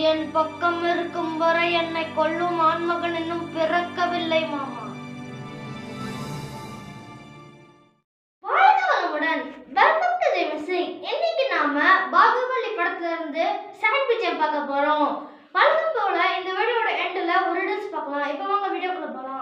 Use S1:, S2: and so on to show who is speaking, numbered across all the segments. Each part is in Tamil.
S1: என் பக்கம் இருக்கும் வரை என்னை கொல்லும் ஆண்மகன் இன்னும் பிறக்கவில்லை மாமா வாழ்க வளமுடன் வெல்கம் டு தி மிஸ்ஸிங் இன்னைக்கு நாம பாகுபலி படத்துல இருந்து செகண்ட் பிக்சர் பார்க்க போறோம் வழக்கம் போல இந்த வீடியோட எண்ட்ல ஒரு ரிடல்ஸ் பார்க்கலாம் இப்போ வாங்க வீடியோக்குள்ள போலாம்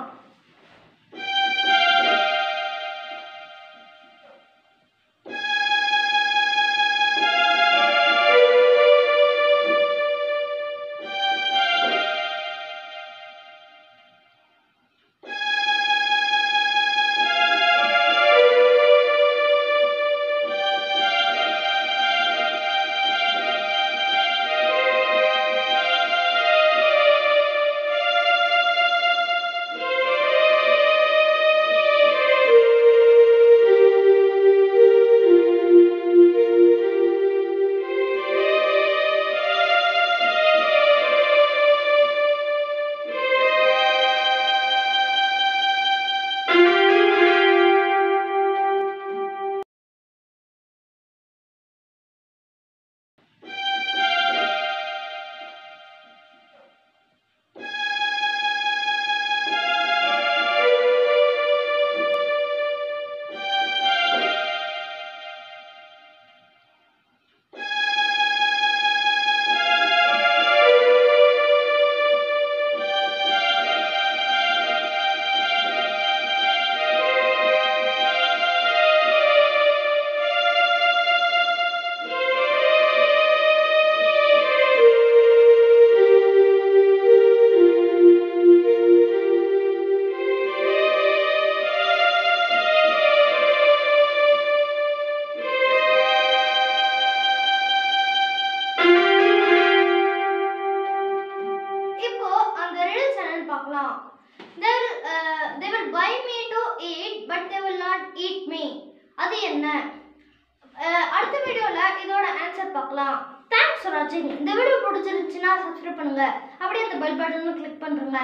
S1: இப்போ அந்த ரிடல்ஸ் என்னன்னு பார்க்கலாம் they will, uh, they will buy me to eat but they will not eat me அது என்ன அஹ், அடுத்த வீடியோல இதோட ஆன்சர் பார்க்கலாம் தேங்க்ஸ் ஃபார் வாட்சிங் இந்த வீடியோ பிடிச்சிருந்துச்சுன்னா சப்ஸ்கிரைப் பண்ணுங்க அப்படியே அந்த பெல் பட்டனும் கிளிக் பண்ணுங்க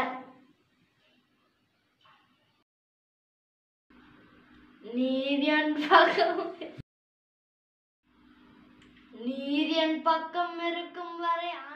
S1: நீர் என் பக்கம் நீர் என் பக்கம் இருக்கும் வரை